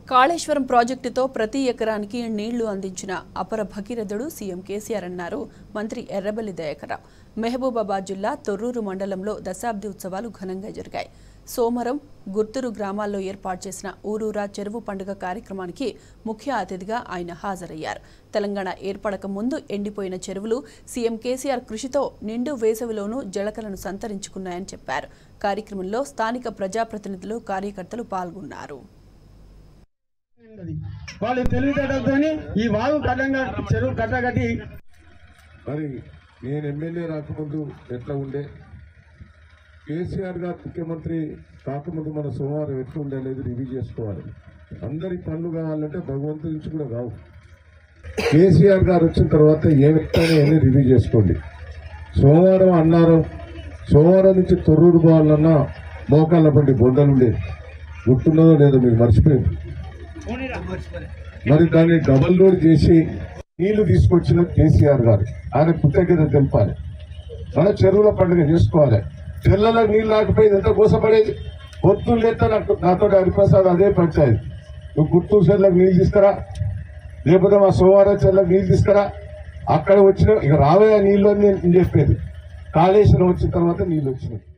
కాళేశ్వరం ప్రాజెక్టుతో ప్రతి ఎకరానికి నీళ్లు అందించిన అపర భగీరథుడు సీఎం కేసీఆర్ అన్నారు మంత్రి ఎర్రబెల్లి దయాకర్రావు మహబూబాబాద్ జిల్లా తొర్రూరు మండలంలో దశాబ్ది ఉత్సవాలు ఘనంగా జరిగాయి సోమరం గుర్తురు గ్రామాల్లో ఏర్పాటు చేసిన ఊరూరా చెరువు పండుగ కార్యక్రమానికి ముఖ్య అతిథిగా ఆయన హాజరయ్యారు తెలంగాణ ఏర్పడక ముందు ఎండిపోయిన చెరువులు సీఎం కేసీఆర్ కృషితో నిండు వేసవిలోనూ జలకలను సంతరించుకున్నాయని చెప్పారు కార్యక్రమంలో స్థానిక ప్రజాప్రతినిధులు కార్యకర్తలు పాల్గొన్నారు ఉన్నది. వాళ్ళు తెలివితేటలతో ఈ వాగు కట్టంగా చెరువు కట్టగట్టి మరి నేను ఎమ్మెల్యే రాకముందు ఎట్లా ఉండే కేసీఆర్ గారు ముఖ్యమంత్రి కాకముందు మన సోమవారం ఎట్లా ఉండే అనేది రివ్యూ చేసుకోవాలి అందరి పనులు కావాలంటే భగవంతుడి నుంచి కూడా కావు కేసీఆర్ గారు వచ్చిన తర్వాత ఏమెత్తానే అని రివ్యూ చేసుకోండి సోమవారం అన్నారం సోమవారం నుంచి తొర్రూరు పోవాలన్నా మోకాళ్ళ బండి బొండలు ఉండేది గుర్తున్నదో లేదో మీకు మర్చిపోయింది మరి దాన్ని డబల్ రోడ్ చేసి నీళ్లు తీసుకొచ్చిన కేసీఆర్ గారు ఆయన కృతజ్ఞత తెంపాలి మన చెరువుల పండుగ చేసుకోవాలి చెర్లలో నీళ్ళు లేకపోయింది ఎంత కోసపడేది పొద్దున్న లేత నాకు నాతో హరిప్రసాద్ అదే పంచాయతీ నువ్వు గుర్తూరు చెర్లకు నీళ్ళు తీసుకురా లేకపోతే మా సోమవారం చెర్లకు నీళ్ళు తీసుకురా అక్కడ వచ్చిన ఇక రావే నీళ్ళు అని నేను చెప్పేది కాళేశ్వరం వచ్చిన తర్వాత నీళ్ళు వచ్చినాయి